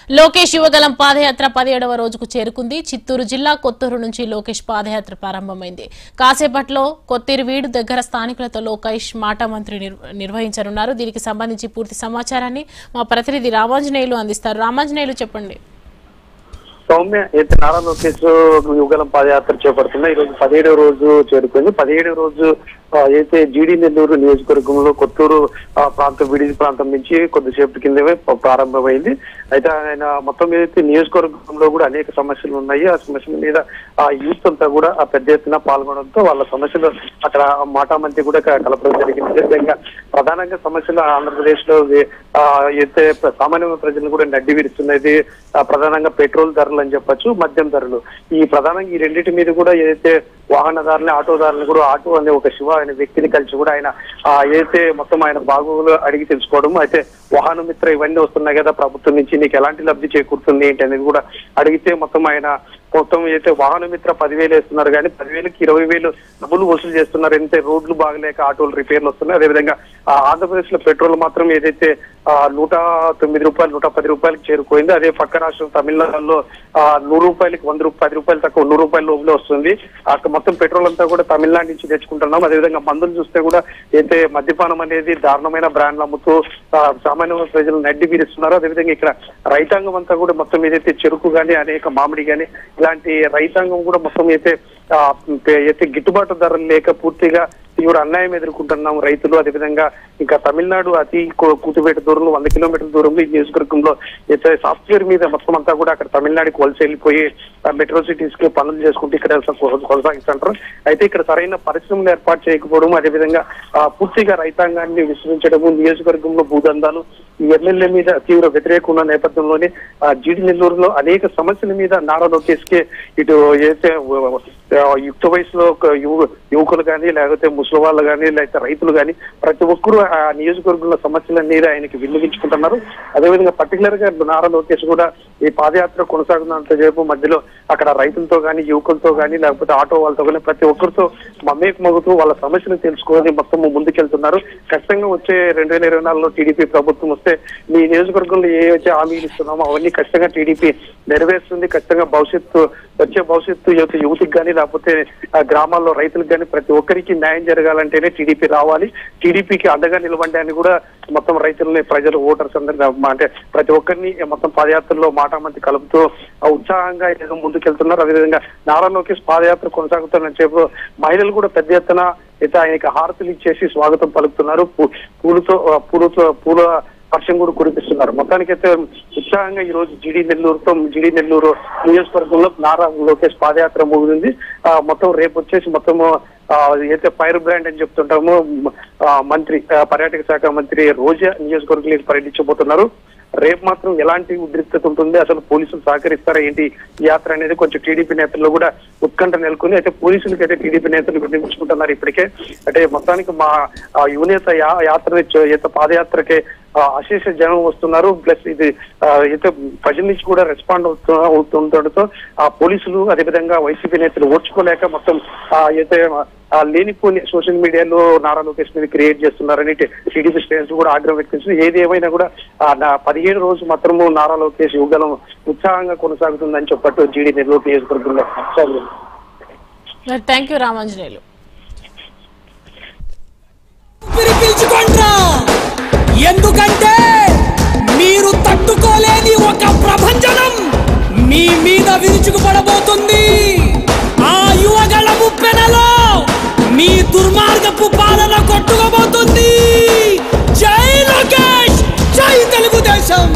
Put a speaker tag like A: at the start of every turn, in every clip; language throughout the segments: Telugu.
A: లోకేష్ యువగలం పాదయాత్ర పదిహేడవ రోజుకు చేరుకుంది చిత్తూరు జిల్లా కొత్తూరు నుంచి లోకేష్ పాదయాత్ర ప్రారంభమైంది కాసేపట్లో కొత్తిరివీడు దగ్గర స్థానికులతో లోకేష్ మాట మంత్రి నిర్- నిర్వహించనున్నారు దీనికి సంబంధించి పూర్తి సమాచారాన్ని మా ప్రతినిధి రామాంజనేయులు అందిస్తారు రామాంజనేయులు చెప్పండి
B: సౌమ్య అయితే నారా లోకేష్ యుగలం పాదయాత్ర చేపడుతున్నా ఈ రోజు పదిహేడవ రోజు చేరుకుంది పదిహేడవ రోజు ఆ, అయితే జీడి నెల్లూరు నియోజకవర్గంలో కొత్తూరు ఆ, ప్రాంతం విడిది ప్రాంతం నుంచి కొద్దిసేపటి కిందమే ప- ప్రారంభమైంది అయితే ఆయన మొత్తం మీద అయితే నియోజకవర్గంలో కూడా అనేక సమస్యలు ఉన్నాయి ఆ సమస్యల మీద ఆ యూత్ అంతా కూడా ఆ పెద్ద ఎత్తున పాల్గొనడంతో వాళ్ళ సమస్యలు అక్కడ మాటామంతి కూడా క- కలపడం జరిగింది అదేవిధంగా ప్రధానంగా సమస్యలు ఆంధ్రప్రదేశ్ లో ఆ, అయితే ప్ర- సామాన్య ప్రజలను కూడా నడ్డి విరుస్తున్నది ఆ, ప్రధానంగా పెట్రోల్ ధరలు అని చెప్పొచ్చు మద్యం ధరలు ఈ ప్రధానంగా ఈ రెండింటి మీద కూడా ఏదైతే వాహనదారుని ఆటోదారుని కూడా ఆటో అనే ఒక శివ అనే వ్యక్తిని కలిసి కూడా ఆయన ఆ, ఏదైతే మొత్తం ఆయన బాగోగులు అడిగి తెలుసుకోవడం అయితే వాహన మిత్ర ఇవన్నీ వస్తున్నాయి కదా ప్రభుత్వం నుంచి నీకు ఎలాంటి లబ్ధి చేకూరుతుంది ఏంటి అనేది కూడా అడిగితే మొత్తం ఆయన మొత్తం అయితే వాహన మిత్ర పదివేలు వేస్తున్నారు కానీ పదివేలకి ఇరవై వేలు డబ్బులు వసూలు చేస్తున్నారు అంటే రోడ్లు బాగలేక ఆటోలు రిపేర్లు వస్తున్నాయి అదేవిధంగా ఆ, ఆంధ్రప్రదేశ్ లో పెట్రోల్ మాత్రం ఏదైతే ఆ, నూట తొమ్మిది రూపాయలు నూట పది రూపాయలకి చేరుకోయింది అదే పక్క రాష్ట్రం తమిళనాడులో ఆ, నూరు రూపాయలకి వంద రూపాయలు పది రూపాయలు తక్కువ నూరు రూపాయల లోపలే వస్తుంది అక్కడ మొత్తం పెట్రోల్ అంతా కూడా తమిళనాడు నుంచి తెచ్చుకుంటున్నాం అదేవిధంగా మందులు చూస్తే కూడా అయితే మద్యపానం అనేది దారుణమైన బ్రాండ్లు అమ్ముతూ ఆ, సామాన్య ప్రజలు నడ్డి బీరిస్తున్నారు అదేవిధంగా ఇక్కడ రైతాంగం అంతా కూడా మొత్తం ఏదైతే చెరుకు గానీ అనేక మామిడి గానీ ఇలాంటి రైతాంగం కూడా మొత్తం అయితే ఆ, అయితే గిట్టుబాటు ధరలు లేక పూర్తిగా తీవ్ర అన్యాయం ఎదుర్కొంటున్నాం రైతులు అదేవిధంగా ఇంకా తమిళనాడు అతి కూ- కూతుపేట దూరంలో వంద కిలోమీటర్ల దూరంలో ఈ నియోజకవర్గంలో అయితే సాఫ్ట్వేర్ మీద మొత్తం అంతా కూడా అక్కడ తమిళనాడుకి వలస వెళ్ళిపోయి ఆ మెట్రో సిటీస్ కి పనులు చేసుకుంటూ ఇక్కడ కొ- కొనసాగిస్తుంటారు అయితే ఇక్కడ సరైన పరిశ్రమలు ఏర్పాటు చేయకపోవడం అదేవిధంగా ఆ, పూర్తిగా రైతాంగాన్ని విశ్రమించడము నియోజకవర్గంలో భూదందాలు ఈ ఎమ్మెల్యే మీద తీవ్ర వ్యతిరేకం ఉన్న నేపథ్యంలోనే ఆ, జీడి నెల్లూరులో అనేక సమస్యల మీద నారా లోకేష్ కి ఇటు ఏదైతే ఆ, యుక్త వయసులో ఒక యువ- యువకులు కానీ లేకపోతే ముసలి వాళ్ళు కానీ లేకపోతే రైతులు కానీ ప్రతి ఒక్కరూ ఆ నియోజకవర్గంలో సమస్యలన్నీ ఆయనకి విన్నవించుకుంటున్నారు అదేవిధంగా పర్టికులర్ గా నారా లోకేష్ కూడా ఈ పాదయాత్ర కొనసాగుతున్నంత సేపు మధ్యలో అక్కడ రైతులతో కానీ యువకులతో కానీ లేకపోతే ఆటో వాళ్ళతో కానీ ప్రతి ఒక్కరితో మమేకమగుతూ వాళ్ళ సమస్యలు తెలుసుకొని మొత్తం ముందుకెళ్తున్నారు ఖచ్చితంగా వచ్చే రెండు వేల ఇరవై నాలుగులో టీడీపీ ప్రభుత్వం వస్తే మీ నియోజకవర్గంలో ఏ అయితే హామీలు ఇస్తున్నామో అవన్నీ ఖచ్చితంగా టీడీపీ నెరవేరుస్తుంది ఖచ్చితంగా భవిష్యత్తు వచ్చే భవిష్యత్తు యువత యువతికి కానీ లేకపోతే ఆ గ్రామాల్లో రైతులకు కానీ ప్రతి ఒక్కరికి న్యాయం జరగాలంటేనే టీడీపీ రావాలి టీడీపీకి అండగా నిలవండి అని కూడా మొత్తం రైతులని ప్రజలు ఓటర్స్ అందరినీ అంటే ప్రతి ఒక్కరిని మొత్తం పాదయాత్రలో మాటామంతి కలుపుతూ ఆ ఉత్సాహంగా ఏదో ముందుకెళ్తున్నారు అదేవిధంగా నారా లోకేష్ పాదయాత్ర కొనసాగుతున్న చెప్పు మహిళలు కూడా పెద్ద ఎత్తున అయితే ఆయనకి హారతులు ఇచ్చేసి స్వాగతం పలుకుతున్నారు పూ- పూలతో ఆ, పూలతో పూల వర్షం కూడా కురిపిస్తున్నారు మొత్తానికైతే ఉత్సాహంగా ఈ రోజు జీడి నెల్లూరుతో జీడి నెల్లూరు నియోజకవర్గంలో నారా లోకేష్ పాదయాత్ర ముగిసింది ఆ, మొత్తం రేపు వచ్చేసి మొత్తం అయితే ఫైర్ బ్రాండ్ అని చెప్తుంటాము ఆ, మంత్రి ఆ, పర్యాటక శాఖ మంత్రి రోజా నియోజకవర్గంలో పర్యటించబోతున్నారు రేపు మాత్రం ఎలాంటి ఉద్రిక్తత ఉంటుంది అసలు పోలీసులు సహకరిస్తారా ఏంటి ఈ యాత్ర అనేది కొంచెం టీడీపీ నేతల్లో కూడా ఉత్కంఠ నెలకొని అయితే పోలీసులకి అయితే టీడీపీ నేతలు వినిపించుకుంటున్నారు ఇప్పటికే అంటే మొత్తానికి మా ఆ, యువనేత యా- యాత్ర అయితే పాదయాత్రకే ఆ, అశేష జనం వస్తున్నారు ప్లస్ ఇది ఆ, అయితే ప్రజల నుంచి కూడా రెస్పాండ్ అవుతు అవుతుండటంతో ఆ పోలీసులు అదేవిధంగా వైసీపీ నేతలు ఓర్చుకోలేక మొత్తం ఆ, అయితే ఆ, లేనిపోని సోషల్ మీడియాలో నారా లోకేష్ మీద క్రియేట్ చేస్తున్నారని టీడీపీ శ్రేణులు కూడా ఆగ్రహం వ్యక్తం చేస్తున్నారు ఏది ఏమైనా కూడా ఆ, నా పదిహేడు రోజు మాత్రము నారా లోకేష్ యుగలం ఉత్సాహంగా కొనసాగుతుందని చెప్పట్టు జీడీ నెల్లూరు నియోజకవర్గంలో సాగుతుంది.
A: థ్యాంక్ యూ రామాంజనేయులు
C: ఊపిరి పీల్చుకోండ్రా ఎందుకంటే మీరు తట్టుకోలేని ఒక ప్రభంజనం మీ మీద విరుచుకుపడబోతుంది ఆ యువగల ముప్పెనలో మీ దుర్మార్గపు పాలన కొట్టుకోబోతుంది జై లోకేష్ జై తెలుగుదేశం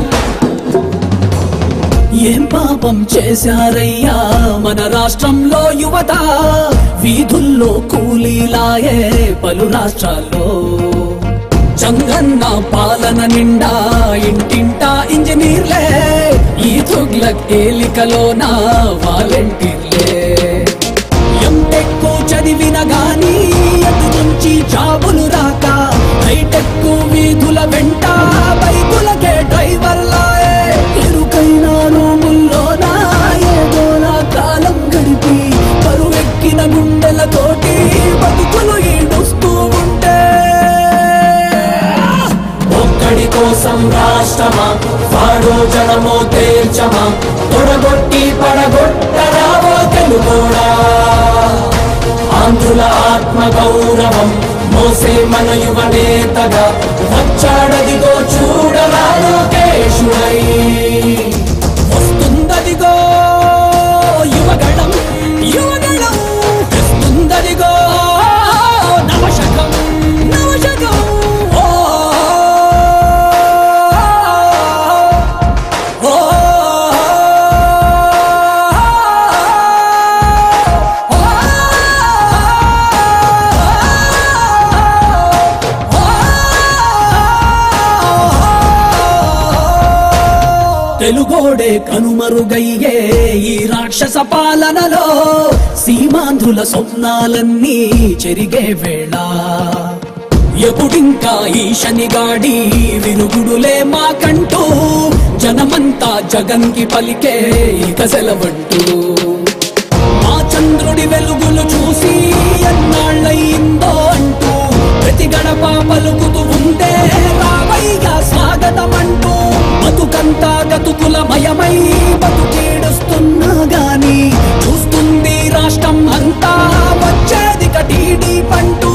C: ఏం పాపం చేశారయ్యా మన రాష్ట్రంలో యువత వీధుల్లో కూలీలాయే పలు రాష్ట్రాల్లో చంగన్న పాలన నిండా ఇంటింటా ఇంజనీర్లే ఈ తుగ్లక్ ఏలికలోన వాలంటీర్లే ఎంటెక్ చదివిన గాని అటు నుంచి జాబులు రాక హైటెక్ వీధుల వెంట బైకులకే డ్రైవర్లాయే ఇరుకైన రూముల్లోన ఏదోలా కాలం గడిపి కరువెక్కిన గుండెలతోటి బతుకులు ఈడుస్తూ ఉంటే ఒక్కడి కోసం రాష్ట్రమా వాడో జనమో తేల్చమా తొడగొట్టి పడగొట్టరావో తెలుగోడా ఆంధ్రుల ఆత్మ గౌరవం మోసే మన యువ నేతగా వచ్చాడదిగో చూడరా లోకేశుడై వస్తుందదిగో యువగళం యువగళం తెస్తుందదిగో నవశకం నవశకం ఓ ఓ తెలుగోడే కనుమరుగయ్యే ఈ రాక్షస పాలనలో సీమాంధ్రుల స్వప్నాలన్నీ చెరిగే వేళ ఎప్పుడింకా ఈ శనిగాడి విరుగుడులే మాకంటూ జనమంతా జగన్కి పలికే ఇక సెలవంటూ మా చంద్రుడి వెలుగులు చూసి ఎన్నాళ్ళయిందో అంటూ ప్రతి గడప పలుకుతూ ఉందే రావయ్య స్వాగతమంటూ బతుకంతా గతుకుల మయమై బతుకేడుస్తున్నా గాని చూస్తుంది రాష్ట్రం అంతా వచ్చేది కటీడీ పంటూ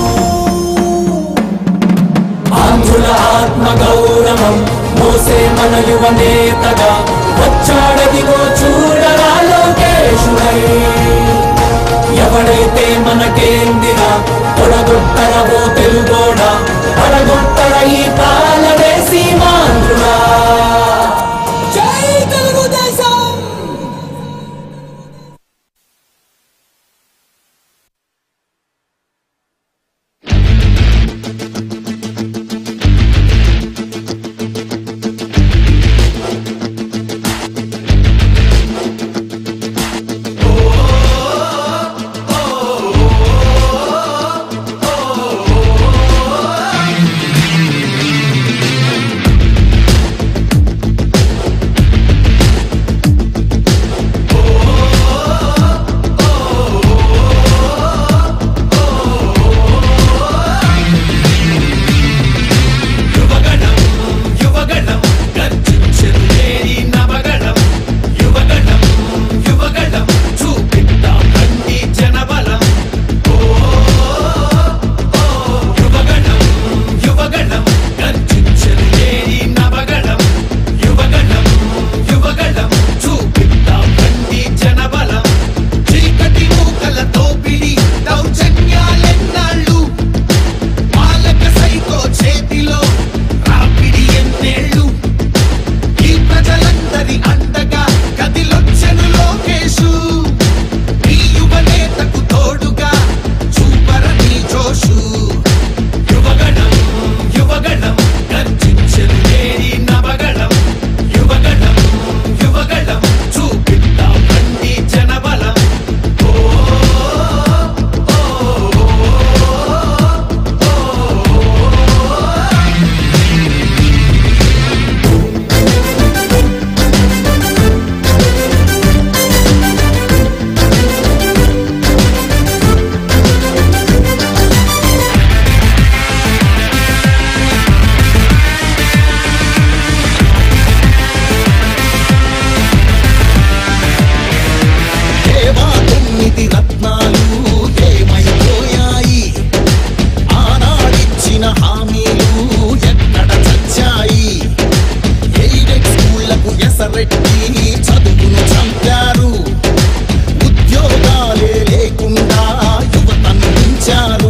C: ఆంధ్రుల ఆత్మ గౌరవం మోసే మన యువ నేతగా వచ్చాడదిగో చూడరా లోకేశుడై ఎవడైతే మనకేందిరా తొడగొట్టరవో తెలుగోడా పడగొట్టర ఈ పాలనే సీమాంధ్రుడా జై తెలుగుదేశం
D: యువగణం యువగణం గర్జించెరులేని నవగణం యువగణం యువగణం చూపిద్దాం రండి జనబలం ఓ ఓ యువగణం యువగణం గర్జించెరులేని నవగణం యువగణం యువగణం చూపిద్దాం రండి జనబలం చీకటి మూకల తోపిడి దౌర్జన్యాలెన్నాళ్ళు పాలక సైకో చేతిలో రాపిడి ఎన్నేళ్ళు ఈ ప్రజలందరి అండగా కదిలొచ్చెను లోకేశు ఈ యువ నేతకు తోడుగా చూపరని జోషు యువగణం యువగణం గర్జించెను లేని నవగణం యువగణం యువగణం చూపిద్దాం రండి జనబలం
E: దేవా తొమ్మిది రత్నాలు ఏమైపోయాయి ఆనాడిచ్చిన హామీలు ఎక్కడ చచ్చాయి ఎయిడెడ్ స్కూళ్లకు ఎసరెట్టి చదువును చంపారు ఉద్యోగాలే లేకుండా యువతను ఉంచారు